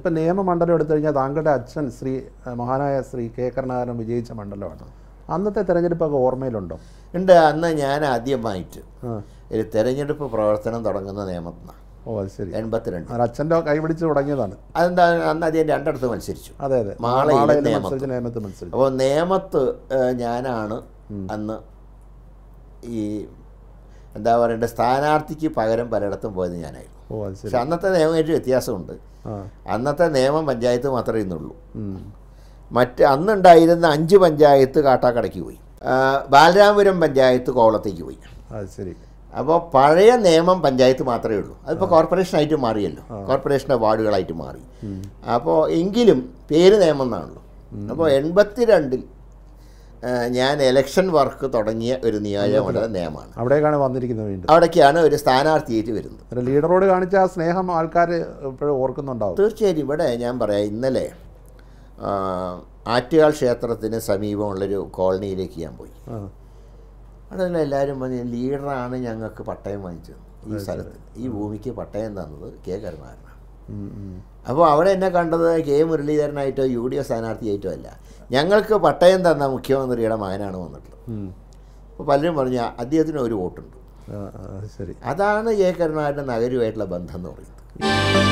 ഇപ്പം നിയമമണ്ഡലം എടുത്തു കഴിഞ്ഞാൽ താങ്കളുടെ അച്ഛൻ ശ്രീ ഏഹ്, മഹാനായ ശ്രീ കെ കരുണാകരൻ വിജയിച്ച മണ്ഡലമാണ് അന്നത്തെ തെരഞ്ഞെടുപ്പൊക്കെ ഓർമ്മയിലുണ്ടോ ഉണ്ട് അന്ന് ഞാൻ ആദ്യമായിട്ട് ആ ഒരു തെരഞ്ഞെടുപ്പ് പ്രവർത്തനം തുടങ്ങുന്ന നിയമത്തിനാണ് ഓ അത് ശരി എൺപത്തിരണ്ട് അത് അച്ഛൻ്റെ കൈ പിടിച്ച് തുടങ്ങിയതാണ് അതെന്താ അന്ന് അദ്ദേഹം രണ്ടിടത്ത് മത്സരിച്ചു അതെ അതെ മാളയിലും മാളയിലും നേമത്തും. മത്സരിച്ച് നേമത്ത് മത്സരിച്ചു അപ്പോൾ നേമത്ത് ഏഹ്, ഞാനാണ് അന്ന് ഈ എന്താ പറയണ്ടേ സ്ഥാനാർത്ഥിക്ക് പകരം പലയിടത്തും പോയത് ഞാനായിരുന്നു ഓ അത് ശരി പക്ഷെ അന്നത്തെ നിയമമായിട്ട് വ്യത്യാസമുണ്ട് ആ അന്നത്തെ നിയമം പഞ്ചായത്ത് മാത്രമേ ഇന്നുള്ളൂ ഉം. മറ്റ് അന്നുണ്ടായിരുന്ന അഞ്ച് പഞ്ചായത്ത് കാട്ടാക്കടയ്ക്ക് പോയി ആ, ബാലരാമപുരം പഞ്ചായത്ത് കോവളത്തേക്ക് പോയി അത് ശരി അപ്പോൾ പഴയ നിയമം പഞ്ചായത്ത് മാത്രമേ ഉള്ളൂ അതിപ്പോൾ കോർപ്പറേഷനായിട്ട് മാറിയല്ലോ കോർപ്പറേഷൻ്റെ വാർഡുകളായിട്ട് മാറി അപ്പോൾ എങ്കിലും പേര് നിയമം എന്നാണല്ലോ അപ്പോൾ എൺപത്തിരണ്ടിൽ ആ, ഞാൻ എലക്ഷൻ വർക്ക് തുടങ്ങിയ ഒരു നിയോജകമണ്ഡല നിയമമാണ് അവിടേക്കാണ് വന്നിരിക്കുന്നത് വീണ്ടും അവിടേക്കാണ് ഒരു സ്ഥാനാർത്ഥിയായിട്ട് വരുന്നത് ഒരു ലീഡറോട് കാണിച്ച ആ സ്നേഹം ആൾക്കാർ ഇപ്പോഴും ഓർക്കുന്നുണ്ടാവും തീർച്ചയായും ഇവിടെ ഞാൻ പറയാം ഇന്നലെ ആ, ആറ്റുകാൽ ക്ഷേത്രത്തിന് സമീപമുള്ളൊരു കോളനിയിലേക്ക് ഞാൻ പോയി ആ അവിടെ എല്ലാവരും പറഞ്ഞു ലീഡറാണ് ഞങ്ങൾക്ക് പട്ടയം വാങ്ങിച്ചത് ഈ സ്ഥലത്ത് ഈ ഭൂമിക്ക് പട്ടയം തന്നത് കെ കരുണാകരനാണ് ഉം, ഉം. അപ്പോൾ അവിടെ എന്നെ കണ്ടത് കെ മുരളീധരനായിട്ടോ യു ഡി എഫ് സ്ഥാനാർത്ഥിയായിട്ടോ അല്ല ഞങ്ങൾക്ക് പട്ടയം തന്ന മുഖ്യമന്ത്രിയുടെ മകനാണ് വന്നിട്ടുള്ളത് ഉം. അപ്പോൾ പലരും പറഞ്ഞു അദ്ദേഹത്തിന് ഒരു വോട്ടുണ്ട് ആ, ആ, അത് ശരി അതാണ് കെ കരുണാകരൻ്റെ നഗരവുമായിട്ടുള്ള ബന്ധം എന്ന് പറയുന്നത്